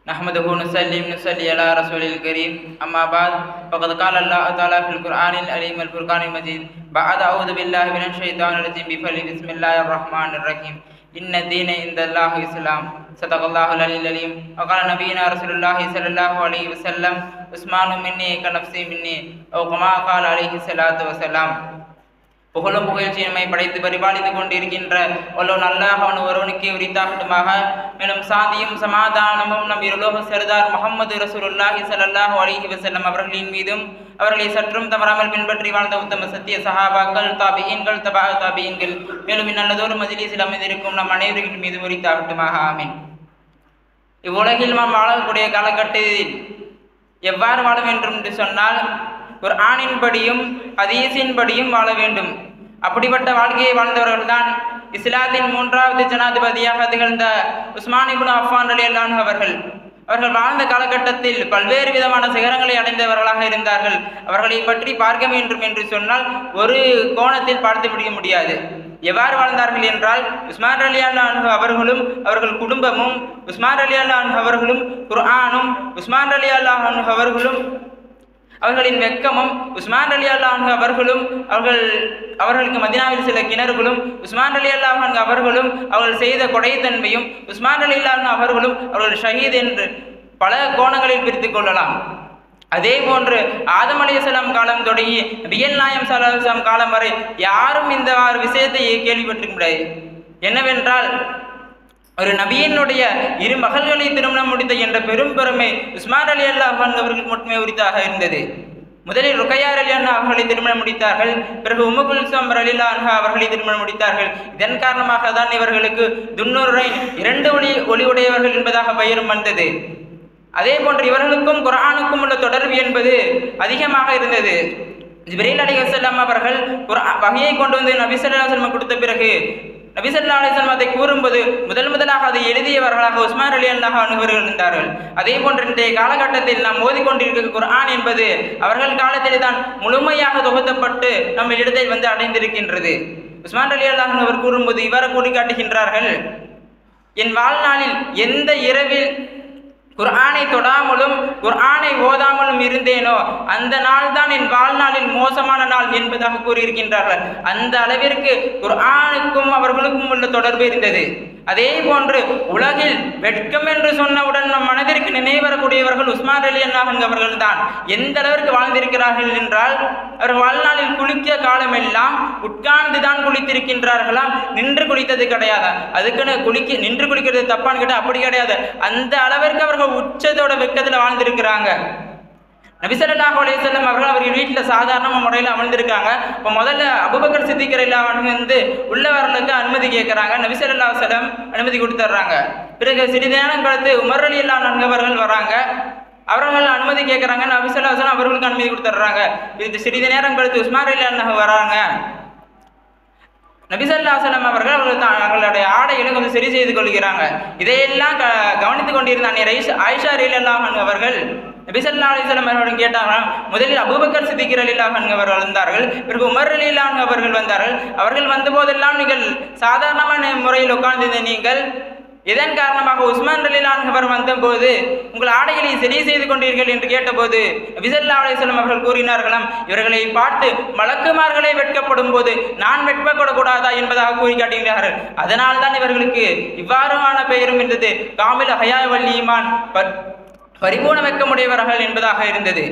نحمده ونسلم نصلي على رسول الكريم أما بعد فقد قال الله تعالى في القرآن العليم الفرقان المجيد بعد أعوذ بالله من الشيطان الرجيم بفضل بسم الله الرحمن الرحيم إن الدين عند الله الإسلام صدق الله العلي العليم وقال نبينا رسول الله صلى الله عليه وسلم عثمان مني كنفسي مني أو كما قال عليه الصلاة والسلام புகழும் புகழ்ச்சியின்மை படைத்து பரிபாலித்துக் கொண்டிருக்கின்ற வல்லோன் அல்லாஹ் அவன் ஒருவனுக்கே உரித்தாகட்டுமாக மேலும் சாந்தியும் சமாதானமும் நம் இருலோக சர்தார் முகமது ரசூலுல்லாஹி ஸல்லல்லாஹு அலைஹி வஸல்லம் அவர்களின் மீதும் அவர்களை சற்றும் தவறாமல் பின்பற்றி வாழ்ந்த உத்தம சத்திய சஹாபாக்கள் தாபியன்கள் தபா தாபியன்கள் மேலும் இந்நல்லதோறு மஜ்லிஸில் அமைந்திருக்கும் நம் அனைவரின் மீது உரித்தாகட்டுமாக ஆமீன் இவ்வுலகில் நாம் வாழக்கூடிய காலகட்டத்தில் எவ்வாறு வாழ வேண்டும் என்று சொன்னால் ஒரு ஆணின்படியும் அதீசின்படியும் வாழ வேண்டும் அப்படிப்பட்ட வாழ்க்கையை வாழ்ந்தவர்கள் தான் இஸ்லாத்தின் மூன்றாவது ஜனாதிபதியாக திகழ்ந்த உஸ்மான் இப்னு அஃபான் அலி அல்லான் அவர்கள் அவர்கள் வாழ்ந்த காலகட்டத்தில் பல்வேறு விதமான சிகரங்களை அடைந்தவர்களாக இருந்தார்கள் அவர்களை பற்றி பார்க்க வேண்டும் என்று சொன்னால் ஒரு கோணத்தில் பார்த்து முடிய முடியாது எவ்வாறு வாழ்ந்தார்கள் என்றால் உஸ்மான் அலி அல்லான் அவர்களும் அவர்கள் குடும்பமும் உஸ்மான் அலி அல்லான் அவர்களும் குர்ஆனும் உஸ்மான் அலி அல்லாஹ் அவர்களும் அவர்களின் வெக்கமும் உஸ்மான் அலி அல்லாஹ் அவர்களும் அவர்கள் அவர்களுக்கு மதினாவில் சில கிணறுகளும் உஸ்மான் அலி அல்லாஹ் அவர்களும் அவர்கள் செய்த கொடைத்தன்மையும் உஸ்மான் அலி அல்லாஹ் அவர்களும் அவர்கள் ஷஹீத் என்று பல கோணங்களில் பிரித்துக் கொள்ளலாம் அதே போன்று ஆதம் அலிஸ்லாம் காலம் தொடங்கி பிஎல் நாயம் சலாஹம் காலம் வரை யாரும் இந்த விஷயத்தை கேள்விப்பட்டிருக்க முடியாது என்னவென்றால் ஒரு நபியினுடைய இரு மகள்களை திருமணம் முடித்த என்ற பெரும் பெருமை உஸ்மான் அலி அல்லாஹ் அவர்களுக்கு மட்டுமே உரித்தாக இருந்தது முதலில் ருக்கையார் அலி அண்ணா அவர்களை திருமணம் முடித்தார்கள் பிறகு உமுகுல்சம் அலிலா அன்ஹா அவர்களை திருமணம் முடித்தார்கள் இதன் காரணமாக தான் இவர்களுக்கு துன்னூரை இரண்டு ஒளி ஒளி உடையவர்கள் என்பதாக பெயரும் வந்தது அதே போன்று இவர்களுக்கும் குரானுக்கும் உள்ள தொடர்பு என்பது அதிகமாக இருந்தது ஜிப்ரீல் அலி வசல்லாம் அவர்கள் வகையை கொண்டு வந்து நபிசல்லா செல்லம் கொடுத்த பிறகு நபிசல்லா அலிஸ்லாம் அதை கூறும்போது முதல் முதலாக அதை எழுதியவர்களாக உஸ்மான் அலி அல்லாஹ் அனுபவர்கள் இருந்தார்கள் அதே போன்று இன்றைய காலகட்டத்தில் நாம் ஓதிக்கொண்டிருக்கிற குர்ஆன் என்பது அவர்கள் காலத்திலே தான் முழுமையாக தொகுத்தப்பட்டு நம்ம இடத்தை வந்து அடைந்திருக்கின்றது உஸ்மான் அலி அல்லாஹ் அவர் கூறும்போது இவ்வாறு கூறி காட்டுகின்றார்கள் என் வாழ்நாளில் எந்த இரவில் குர்ஆனை தொடாமலும் குர்ஆனை ஓதாமலும் இருந்தேனோ அந்த நாள் தான் என் வாழ்நாளில் மோசமான நாள் என்பதாக கூறியிருக்கின்றார்கள் அந்த அளவிற்கு குர்ஆனுக்கும் அவர்களுக்கும் உள்ள தொடர்பு இருந்தது அதே போன்று உலகில் வெட்கம் என்று சொன்னவுடன் நம் மனதிற்கு நினைவரக்கூடியவர்கள் உஸ்மான் அலி அண்ணாஹன் அவர்கள் தான் எந்த அளவிற்கு வாழ்ந்திருக்கிறார்கள் என்றால் அவர் வாழ்நாளில் குளிக்க காலமெல்லாம் உட்கார்ந்து தான் குளித்திருக்கின்றார்களாம் நின்று குளித்தது கிடையாது அதுக்குன்னு குளிக்க நின்று குளிக்கிறது தப்பான்னு கேட்டால் அப்படி கிடையாது அந்த அளவிற்கு அவர்கள் உச்சத்தோட வெக்கத்தில் வாழ்ந்திருக்கிறாங்க நபிசல்லாஹ் அலையம் அவர்கள் அவர்கள் வீட்டில் சாதாரண முறையில் அமர்ந்திருக்காங்க இப்போ முதல்ல அபுபக்கர் சித்திக்கிற அவங்க வந்து உள்ளவர்களுக்கு அனுமதி கேட்குறாங்க நபிசல்லா செல்லம் அனுமதி கொடுத்துட்றாங்க பிறகு சிறிது நேரம் கழித்து உமர் அலி அல்லா நண்பர்கள் வராங்க அவர்கள் அனுமதி கேட்குறாங்க நபிசல்லா செல்லம் அவர்களுக்கு அனுமதி கொடுத்துட்றாங்க இது சிறிது நேரம் கழித்து உஸ்மான் அலி அண்ணா வராங்க நபிசல்லாசலம் அவர்கள் அவர்கள் தங்களுடைய ஆடைகளை கொஞ்சம் சரி செய்து கொள்கிறாங்க இதையெல்லாம் க கவனித்துக் கொண்டிருந்த அன்னை ரைஸ் ஆயிஷா ரீலாஹன் அவர்கள் நபிசல்லா அலிஸ்லாம் அவர்கள் கேட்டார்கள் முதலில் அபூபக்கர் சித்திகர் அலிலாஹன் அவர்கள் வந்தார்கள் பிறகு உமர் அலிலான் அவர்கள் வந்தார்கள் அவர்கள் வந்த போதெல்லாம் நீங்கள் சாதாரணமான முறையில் உட்கார்ந்திருந்த நீங்கள் இதன் காரணமாக உஸ்மான் அலிலான் அவர் வந்தபோது உங்கள் ஆடைகளை சரி செய்து கொண்டீர்கள் என்று கேட்டபோது விசல்லா அலிஸ்லாம் அவர்கள் கூறினார்களாம் இவர்களை பார்த்து மலக்குமார்களை வெட்கப்படும் போது நான் வெட்கப்படக்கூடாதா என்பதாக கூறி காட்டுகிறார்கள் அதனால் தான் இவர்களுக்கு இவ்வாறுமான பெயரும் இருந்தது காமில் ஹயாவல்லிமான் பரிபூர்ண வெக்கமுடையவர்கள் என்பதாக இருந்தது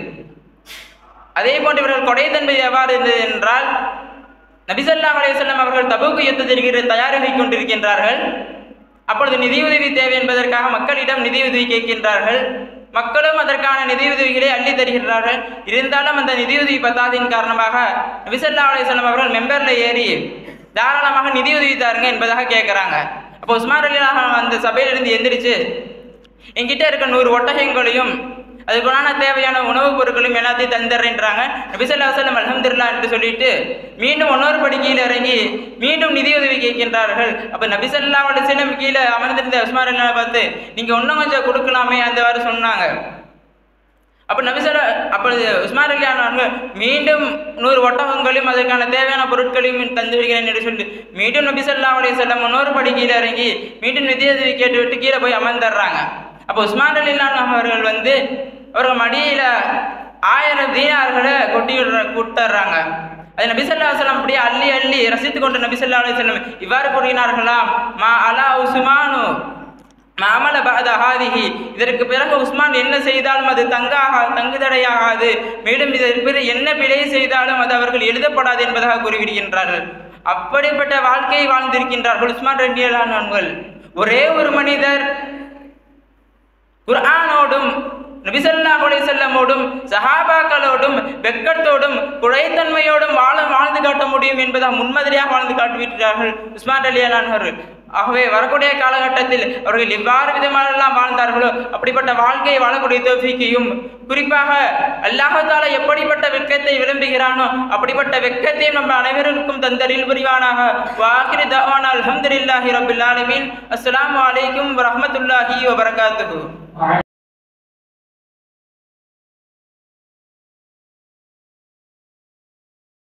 அதே போன்று இவர்கள் கொடைத்தன்மை எவ்வாறு இருந்தது என்றால் நபிசல்லா அலையம் அவர்கள் தபுக்கு யுத்தத்திற்கு தயாராகி கொண்டிருக்கின்றார்கள் அப்பொழுது நிதியுதவி தேவை என்பதற்காக மக்களிடம் நிதியுதவி கேட்கின்றார்கள் மக்களும் அதற்கான நிதியுதவிகளை அள்ளி தருகின்றார்கள் இருந்தாலும் அந்த நிதியுதவி பத்தாதின் காரணமாக நபிசல்லா அலையம் அவர்கள் மெம்பரில் ஏறி தாராளமாக நிதியுதவி தாருங்க என்பதாக கேட்குறாங்க அப்போ உஸ்மான் அலிலாக அந்த சபையிலிருந்து எந்திரிச்சு என்கிட்ட இருக்க நூறு ஒட்டகங்களையும் அதுக்குள்ளான தேவையான உணவுப் பொருட்களும் எல்லாத்தையும் தந்துடுறேன்றாங்க நபிசல்லா வசலம் அலமதுல்லா என்று சொல்லிட்டு மீண்டும் இன்னொரு படி கீழே இறங்கி மீண்டும் நிதியுதவி கேட்கின்றார்கள் அப்போ நபிசல்லா அலிசல்லம் கீழே அமர்ந்திருந்த உஸ்மான் அல்லா பார்த்து நீங்கள் இன்னும் கொஞ்சம் கொடுக்கலாமே அந்தவாறு சொன்னாங்க அப்ப நபிசல்ல அப்பொழுது உஸ்மான் அலி அவர்கள் மீண்டும் நூறு ஒட்டகங்களையும் அதற்கான தேவையான பொருட்களையும் தந்து விடுகிறேன் என்று சொல்லி மீண்டும் நபி ஸல்லல்லாஹு அலைஹி வஸல்லம் இன்னொரு படி கீழே இறங்கி மீண்டும் நிதியுதவி கேட்டுவிட்டு கீழே போய் அமர்ந்துடுறாங்க அப்போ உஸ்மான் அலி அவர்கள் வந்து அவர்கள் மடியில ஆயிரம் தீனார்களை கொட்டி விடுற கூட்டுறாங்க அது நபி ஸல்லல்லாஹு அலைஹி வஸல்லம் அப்படியே அள்ளி அள்ளி ரசித்துக் கொண்டு நபி ஸல்லல்லாஹு அலைஹி வஸல்லம் இவ்வாறு கூறினார்களாம் மா அலா உஸ்மானு மாமல பாத ஹாதிஹி இதற்கு பிறகு உஸ்மான் என்ன செய்தாலும் அது தங்காக தங்குதடையாகாது மேலும் இதற்கு பிறகு என்ன பிழை செய்தாலும் அது அவர்கள் எழுதப்படாது என்பதாக கூறிவிடுகின்றார்கள் அப்படிப்பட்ட வாழ்க்கையை வாழ்ந்திருக்கின்றார்கள் உஸ்மான் ரெண்டியலானவர்கள் ஒரே ஒரு மனிதர் குர்ஆனோடும் நபிசல்லாஹு அலைஹி வஸல்லமோடும் சஹாபாக்களோடும் வெக்கத்தோடும் குழைத்தன்மையோடும் வாழ வாழ்ந்து காட்ட முடியும் என்பதாக முன்மாதிரியாக வாழ்ந்து காட்டுவிட்டார்கள் உஸ்மான் அலி அலான்ஹர்கள் ஆகவே வரக்கூடிய காலகட்டத்தில் அவர்கள் எவ்வாறு விதமானெல்லாம் வாழ்ந்தார்களோ அப்படிப்பட்ட வாழ்க்கையை வாழக்கூடிய தோஃபிக்கையும் குறிப்பாக அல்லாஹால எப்படிப்பட்ட வெக்கத்தை விரும்புகிறானோ அப்படிப்பட்ட வெக்கத்தையும் நம்ம அனைவருக்கும் தந்தரில் புரிவானாக வாக்கிரி தவான் அல்ஹம்துலில்லாஹி ரபில் ஆலமீன் அஸ்ஸலாமு அலைக்கும் வரஹ்மத்துல்லாஹி வபரகாத்துஹு